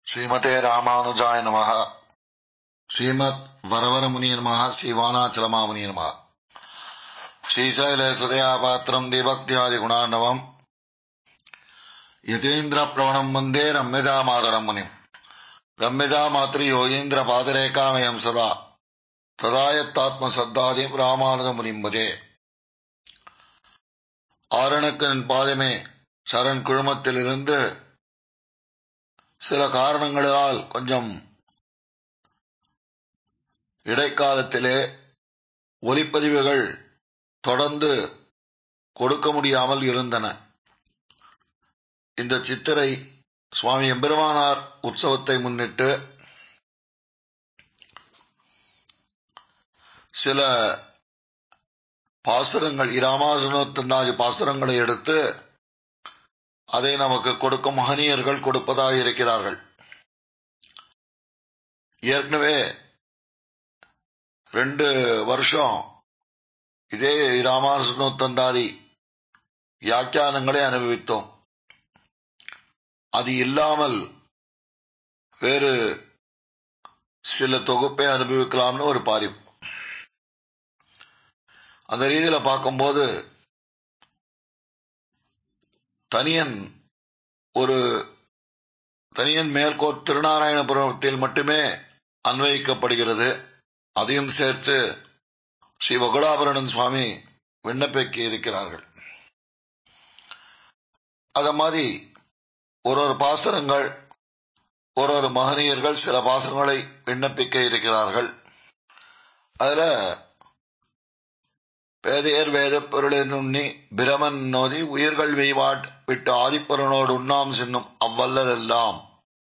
ஸ்ரீமதே ராமானுஜாய நமக ஸ்ரீமத் வரவரமுனிய நமக ஸ்ரீவானாச்சலமாமுனிய நமக ஸ்ரீசைல சுதயாபாத்திரம் தீபக்தியாதி குணார்ணவம் யதீந்திர பிரவணம் வந்தே ரம்யஜா மாதரம் முனிம் ரம்யஜா மாத்திரி யோகீந்திர பாதரேகாமயம் சதா ததாயத்தாத்ம சத்தாதிம் ராமானுஜ முனிம்பதே ஆரணக்கன் பாதமே சரண் குழுமத்திலிருந்து சில காரணங்களால் கொஞ்சம் இடைக்காலத்திலே ஒலிப்பதிவுகள் தொடர்ந்து கொடுக்க முடியாமல் இருந்தன இந்த சித்திரை சுவாமி எம்பெருமானார் உற்சவத்தை முன்னிட்டு சில பாசுரங்கள் இராமாசனத்தந்தாதி பாசுரங்களை எடுத்து அதை நமக்கு கொடுக்கும் மகனியர்கள் கொடுப்பதாக இருக்கிறார்கள் ஏற்கனவே ரெண்டு வருஷம் இதே ராமானுஜத்தந்தாதி வியாக்கியானங்களை அனுபவித்தோம் அது இல்லாமல் வேறு சில தொகுப்பை அனுபவிக்கலாம்னு ஒரு பாரிப்பு அந்த ரீதியில பார்க்கும்போது தனியன் ஒரு தனியன் மேற்கோர் திருநாராயணபுரத்தில் மட்டுமே அன்வயிக்கப்படுகிறது அதையும் சேர்த்து ஸ்ரீ வகுடாபரணன் சுவாமி விண்ணப்பிக்க இருக்கிறார்கள் அத மாதிரி ஒரு ஒரு பாசனங்கள் ஒரு ஒரு மகனியர்கள் சில பாசனங்களை விண்ணப்பிக்க இருக்கிறார்கள் அதுல பேதையர் வேத பொருளின் உண்ணி பிரமன் நோதி உயிர்கள் வெய்வாட் விட்டு ஆதிப்பரனோடு உண்ணாம் சின்னும் அவ்வல்லல் எல்லாம்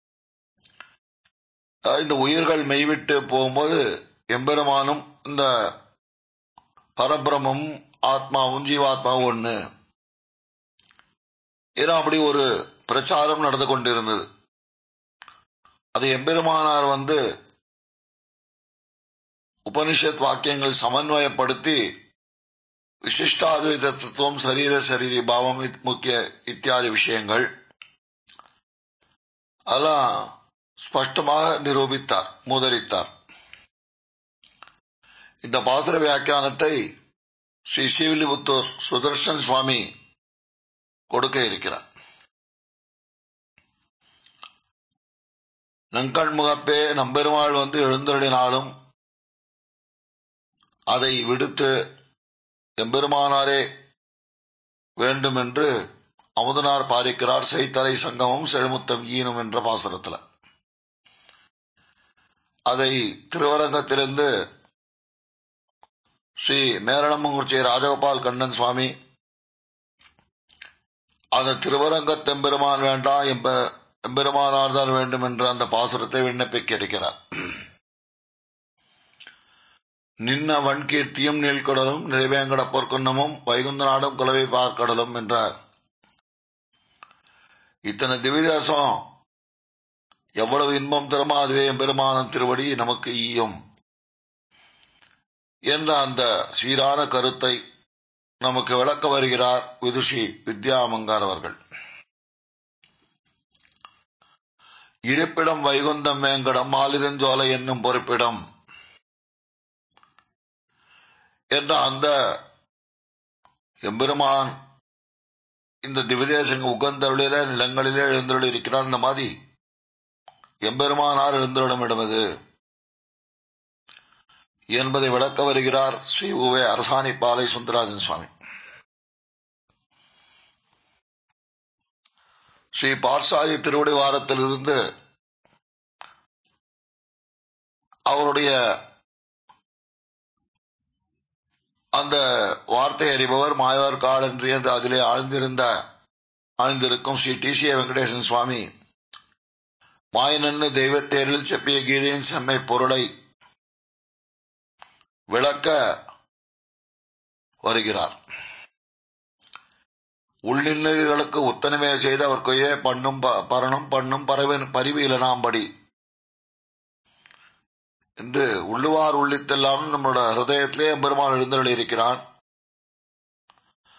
இந்த உயிர்கள் மெய்விட்டு போகும்போது எம்பெருமானும் இந்த பரபிரமும் ஆத்மாவும் ஜீவாத்மாவும் ஒண்ணு ஏன்னா அப்படி ஒரு பிரச்சாரம் நடந்து கொண்டிருந்தது அது எம்பெருமானார் வந்து உபனிஷத் வாக்கியங்கள் சமன்வயப்படுத்தி விசிஷ்டாத்வைத தத்துவம் சரீர சரீரி பாவம் முக்கிய இத்தியாதி விஷயங்கள் அதெல்லாம் ஸ்பஷ்டமாக நிரூபித்தார் முதலித்தார் இந்த பாசுர வியாக்கியானத்தை ஸ்ரீ ஸ்ரீவில்லிபுத்தூர் சுதர்சன் சுவாமி கொடுக்க இருக்கிறார் நங்கண் முகப்பே நம்பெருமாள் வந்து எழுந்தருளினாலும் அதை விடுத்து எம்பெருமானாரே வேண்டும் என்று அமுதனார் பாதிக்கிறார் செய்தலை சங்கமும் செழுமுத்தம் ஈனும் என்ற பாசுரத்துல அதை திருவரங்கத்திலிருந்து ஸ்ரீ மேரணமங்குறிச்சி ராஜகோபால் கண்ணன் சுவாமி அந்த திருவரங்கத்தெம்பெருமான் வேண்டாம் எம்பெருமானார் தான் வேண்டும் என்ற அந்த பாசுரத்தை விண்ணப்பிக்க இருக்கிறார் நின்ன வன்கீர்த்தியும் நீழ்கடலும் நிறைவேங்கட பொற்குன்னமும் வைகுந்த நாடும் குலவை பார்க்கடலும் என்றார் இத்தனை திவிதேசம் எவ்வளவு இன்பம் தருமோ அதுவே எம்பெருமானம் திருவடி நமக்கு ஈயும் என்ற அந்த சீரான கருத்தை நமக்கு விளக்க வருகிறார் விதுஷி வித்யாமங்கார் அவர்கள் இருப்பிடம் வைகுந்தம் வேங்கடம் மாலிதஞ்சோலை என்னும் பொறுப்பிடம் என்ற அந்த எம்பெருமான் இந்த திவிதேசங்க உகந்தருளில நிலங்களிலே எழுந்தருள் இருக்கிறார் இந்த மாதிரி எம்பெருமானார் எழுந்தருளும் இடமது என்பதை விளக்க வருகிறார் ஸ்ரீ உவே அரசாணி பாலை சுந்தராஜன் சுவாமி ஸ்ரீ பார்சாயி திருவடி வாரத்திலிருந்து அவருடைய அந்த வார்த்தை அறிபவர் மாயவர் கால் என்று அதிலே ஆழ்ந்திருந்த ஆழ்ந்திருக்கும் ஸ்ரீ டி சி வெங்கடேசன் சுவாமி மாயனன்னு தெய்வத்தேரில் செப்பிய கீதையின் செம்மை பொருளை விளக்க வருகிறார் உள்ளின்னர்களுக்கு உத்தனமே செய்து அவர் கொய்யே பண்ணும் பரணும் பண்ணும் பறவன் பரிவீலனாம்படி என்று உள்ளுவார் உள்ளித்தெல்லாம் நம்மளோட ஹிருதயத்திலே பெருமாள் எழுந்தருள் இருக்கிறான்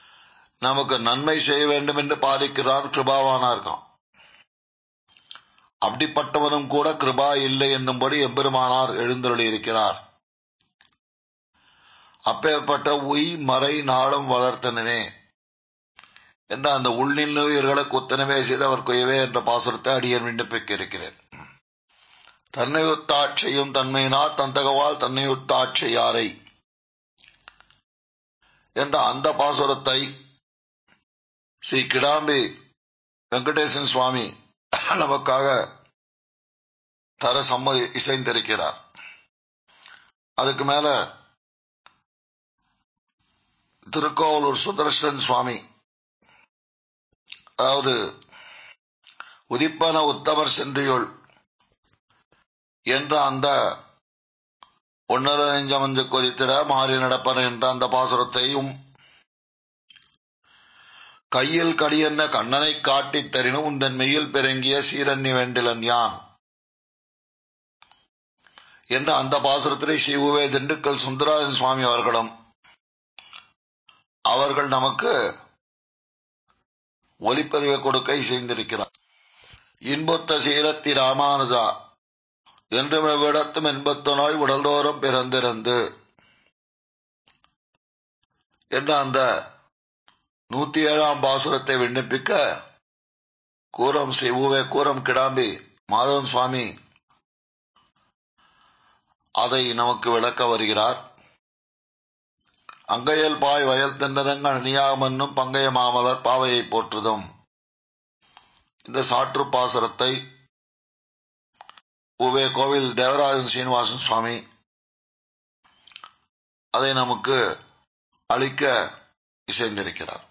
நமக்கு நன்மை செய்ய வேண்டும் என்று பாதிக்கிறான் கிருபாவானா இருக்கான் அப்படிப்பட்டவனும் கூட கிருபா இல்லை என்னும்படி எம்பெருமானார் எழுந்தருளி இருக்கிறார் அப்பேற்பட்ட உய் மறை நாளும் வளர்த்தனே என்ற அந்த உள்நின்னுயிர்களை குத்தனவே செய்து அவர் கொய்யவே என்ற பாசுரத்தை அடியன் விண்ணப்பிக்க இருக்கிறேன் தன்னையுத்தாட்சியும் தன்மையினார் தந்தகவால் தன்னையுத்தாட்சியாரை என்ற அந்த பாசுரத்தை ஸ்ரீ கிடாம்பி வெங்கடேசன் சுவாமி நமக்காக தர சம்மதி இசைந்திருக்கிறார் அதுக்கு மேல திருக்கோவலூர் சுதர்ஷன் சுவாமி அதாவது உதிப்பன உத்தமர் சென்றியுள் என்ற அந்த ஒன்னர நெஞ்சமஞ்சு கொதித்திட மாறி நடப்பன என்ற அந்த பாசுரத்தையும் கையில் கடியென்ன கண்ணனை காட்டித் தரினும் உந்தன் மெய்யில் பிறங்கிய சீரண்ணி வேண்டிலன் யான் என்ற அந்த பாசுரத்திலே ஸ்ரீவுவே திண்டுக்கல் சுந்தராஜன் சுவாமி அவர்களும் அவர்கள் நமக்கு ஒலிப்பதிவை கொடுக்க இசைந்திருக்கிறார் இன்பொத்த சீலத்தி ராமானுஜா என்றும் எவ்விடத்தும் என்பத்த நோய் உடல்தோறும் பிறந்திருந்து என்ற அந்த நூத்தி ஏழாம் பாசுரத்தை விண்ணப்பிக்க கூரம் ஸ்ரீ ஊவே கூரம் கிடாம்பி மாதவன் சுவாமி அதை நமக்கு விளக்க வருகிறார் அங்கையல் பாய் வயல் தென்றரங்கள் அணியாமன்னும் பங்கைய மாமலர் பாவையை போற்றுதும் இந்த சாற்று பாசுரத்தை உவே கோவில் தேவராஜன் சீனிவாசன் சுவாமி அதை நமக்கு அளிக்க இசைந்திருக்கிறார்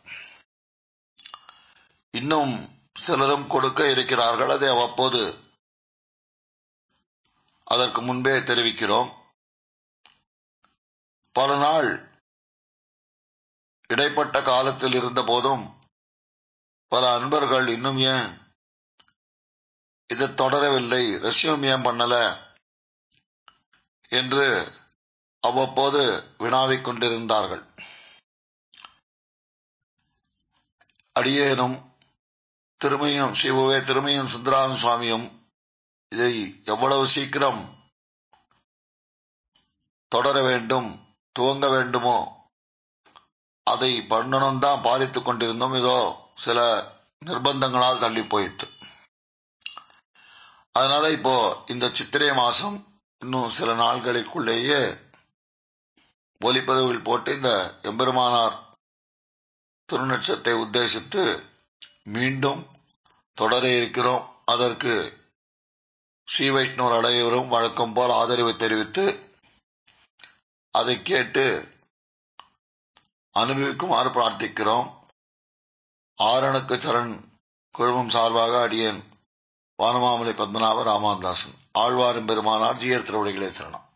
இன்னும் சிலரும் கொடுக்க இருக்கிறார்கள் அதை அவ்வப்போது அதற்கு முன்பே தெரிவிக்கிறோம் பல நாள் இடைப்பட்ட காலத்தில் இருந்த போதும் பல அன்பர்கள் இன்னும் ஏன் இதை தொடரவில்லை ரெஸ்யூம் ஏன் பண்ணல என்று அவ்வப்போது வினாவிக் கொண்டிருந்தார்கள் அடியேனும் திருமையும் சிவவே திருமையும் சுந்தராம சுவாமியும் இதை எவ்வளவு சீக்கிரம் தொடர வேண்டும் துவங்க வேண்டுமோ அதை பண்ணணும் தான் பாதித்துக் கொண்டிருந்தோம் இதோ சில நிர்பந்தங்களால் தள்ளி போயிட்டு அதனால இப்போ இந்த சித்திரை மாசம் இன்னும் சில நாள்களுக்குள்ளேயே ஒலிப்பதிவில் போட்டு இந்த எம்பெருமானார் திருநட்சத்தை உத்தேசித்து மீண்டும் தொடர இருக்கிறோம் அதற்கு ஸ்ரீ வைஷ்ணவர் அனைவரும் வழக்கம் போல் ஆதரவு தெரிவித்து அதை கேட்டு அனுபவிக்குமாறு பிரார்த்திக்கிறோம் ஆரணக்கு சரண் குழுமம் சார்பாக அடியேன் வானமாமலை பத்மநாப ராமாந்தாசன் ஆழ்வாரும் பெருமானார் ஜியர் திருவடிகளே சரணம்